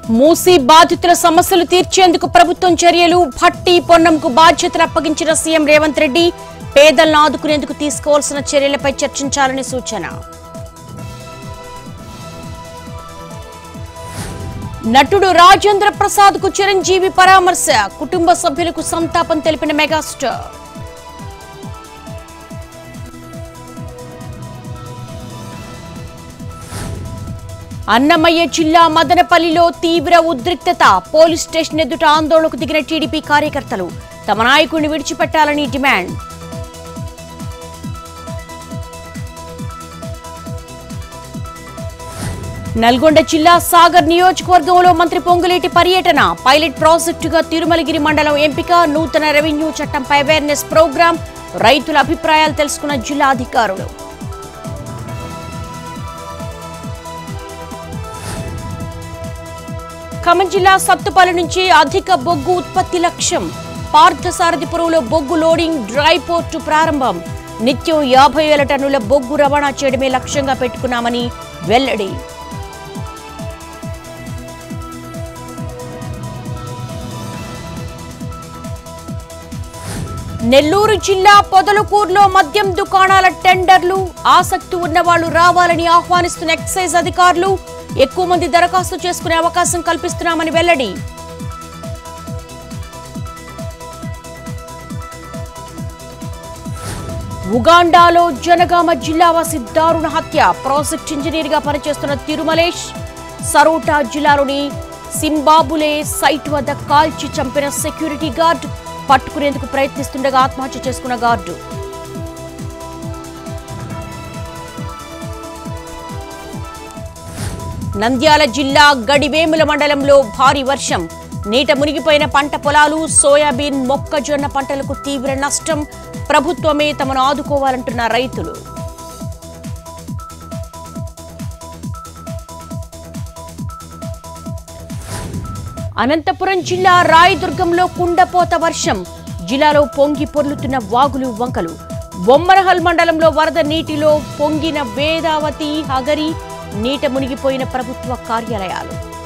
మూసీ బాధితుల సమస్యలు తీర్చేందుకు ప్రభుత్వం చర్యలు భట్టి పొన్నంకు బాధ్యతలు అప్పగించిన సీఎం రేవంత్ రెడ్డి పేదలను ఆదుకునేందుకు తీసుకోవాల్సిన చర్యలపై చర్చించాలని సూచన నటుడు రాజేంద్ర ప్రసాద్ కు చిరంజీవి పరామర్శ కుటుంబ సభ్యులకు సంతాపం తెలిపిన మెగాస్టార్ అన్నమయ్య జిల్లా మదనపల్లిలో తీవ్ర ఉద్రిక్తత పోలీస్ స్టేషన్ ఎదుట ఆందోళనకు దిగిన టీడీపీ కార్యకర్తలు తమ నాయకుడిని విడిచిపెట్టాలని డిమాండ్ నల్గొండ జిల్లా సాగర్ నియోజకవర్గంలో మంత్రి పొంగులేటి పర్యటన పైలట్ ప్రాజెక్టుగా తిరుమలగిరి మండలం ఎంపిక నూతన రెవెన్యూ చట్టంపై అవేర్నెస్ ప్రోగ్రాం రైతుల అభిప్రాయాలు తెలుసుకున్న జిల్లా అధికారులు ఖమ్మం జిల్లా సత్తుపల్లి నుంచి అధిక బొగ్గు ఉత్పత్తి లక్ష్యం పార్థసారథిపురంలో బొగ్గు లోడింగ్ డ్రై పోర్టు ప్రారంభం నిత్యం యాభై వేల టన్నుల బొగ్గు రవాణా చేయడమే లక్ష్యంగా పెట్టుకున్నామని వెల్లడి నెల్లూరు జిల్లా పొదలకూరులో మద్యం దుకాణాల టెండర్లు ఆసక్తి ఉన్న వాళ్ళు రావాలని ఆహ్వానిస్తున్న ఎక్సైజ్ అధికారులు ఎక్కువ మంది దరఖాస్తు చేసుకునే అవకాశం కల్పిస్తున్నామని వెల్లడి ఉగాండాలో జనగామ జిల్లావాసి దారుణ హత్య ప్రాజెక్ట్ ఇంజనీర్ గా పనిచేస్తున్న తిరుమలేష్ సరోటా జిల్లాలోని సింబాబులే సైట్ వద్ద కాల్చి చంపిన సెక్యూరిటీ గార్డ్ పట్టుకునేందుకు ప్రయత్నిస్తుండగా ఆత్మహత్య చేసుకున్న గార్డు నంద్యాల జిల్లా గడివేముల మండలంలో భారీ వర్షం నీట మునిగిపోయిన పంట పొలాలు సోయాబీన్ మొక్కజొన్న పంటలకు తీవ్ర నష్టం ప్రభుత్వమే తమను ఆదుకోవాలంటున్న రైతులు అనంతపురం జిల్లా రాయదుర్గంలో కుండపోత వర్షం జిల్లాలో పొంగి పొర్లుతున్న వాగులు వంకలు బొమ్మరహల్ మండలంలో వరద నీటిలో పొంగిన వేదావతి హగరి నీట మునిగిపోయిన ప్రభుత్వ కార్యాలయాలు